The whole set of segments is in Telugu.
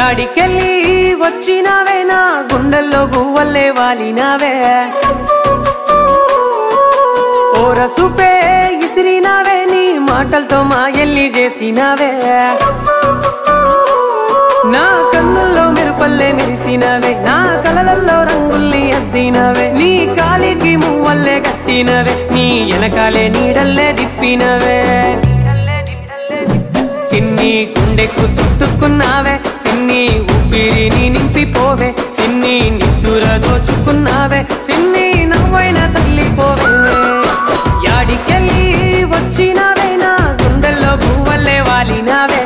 యాడికెళ్ళి వచ్చినావే నా గుండెల్లో గువ్వల్లే వాలినావే ఓరసుపే ఇసిరినావే నీ మాటలతో మా ఎల్లి చేసినావే నా కన్నుల్లో మెరుపల్లే మెరిసినవే నా కలలల్లో రంగుల్ని అద్దినవే నీ కాలికి మువ్వల్లే కట్టినవే నీ వెనకాలే నీడల్లే దిప్పినవే సిన్ని గుండెకు చుట్టుకున్నావే సిన్ని ఊపిరిని నింపిపోవే సిన్ని నిద్దుర దోచుకున్నావే సిన్ని నవ్వైన సల్లిపోవే యాడికెళ్ళి వచ్చినావే నా గుండెల్లో గువ్వల్లే వాలినావే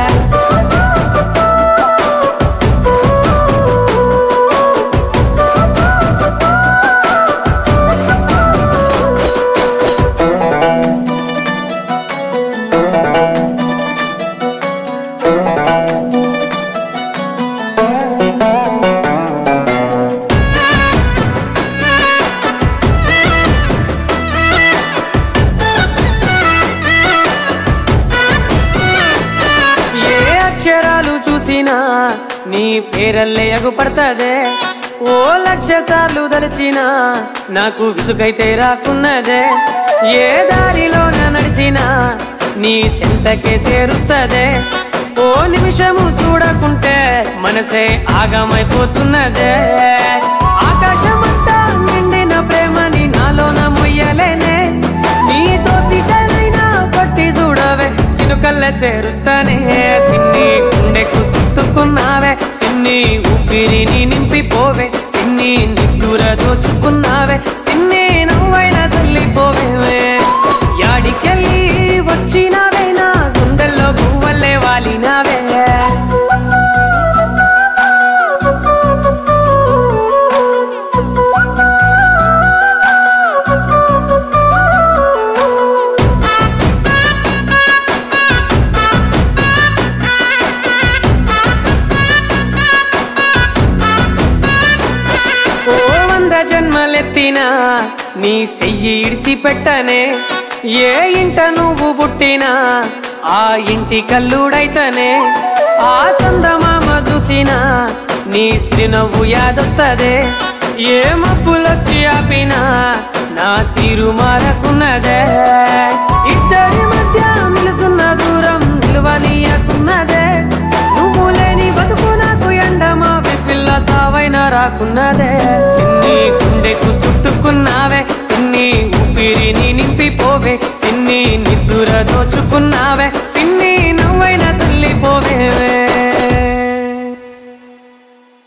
ఏ అక్షరాలు చూసినా నీ పేరల్లే ఎగుపడతదే ఓ లక్ష సార్లు దలిచినా నాకు విసుగైతే రాకున్నదే ఏ దారిలోన నడిచినా నీ సెంతకే చేరుస్తదే ఓ నిమిషము చూడకుంటే మనసే ఆగమైపోతున్నదే ఆకాశమంతా నిండిన ప్రేమని నాలోన మొయ్యలేనే నీతో సిటనైనా పట్టి చూడవే సినుకల్ల సేరుతానే సిన్ని గుండెకు చుట్టుకున్నావే సిన్ని ఊపిరిని నింపిపోవే సిన్ని నిద్దుర దోచుకున్నావే సిన్ని నవ్వైన చల్లిపోవే యాడికెళ్ళి వచ్చినావే నా గుండెల్లో గువ్వల్లే వాలినావే ఓ వంద జన్మలెత్తినా నీ చెయ్యి ఇడిసి పెట్టనే ఏ ఇంట నువ్వు పుట్టినా ఆ ఇంటి కల్లుడైతనే ఆ సందమామ చూసినా నీ సిరినవ్వు యాదొస్తదే ఏ మబ్బులొచ్చి ఆపినా నా తీరు మారకున్నదే ఇద్దరి మధ్య నిలుసున్న దూరం నిలువనీయకున్నదే నువ్వు లేని బతుకు నాకు ఎండమా పిల్ల సావైన రాకున్నదే సిన్ని గుండెకు చుట్టుకున్నావే సిన్ని ఊపిరిని నింపిపోవే సిన్ని నిద్దుర దోచుకున్నావే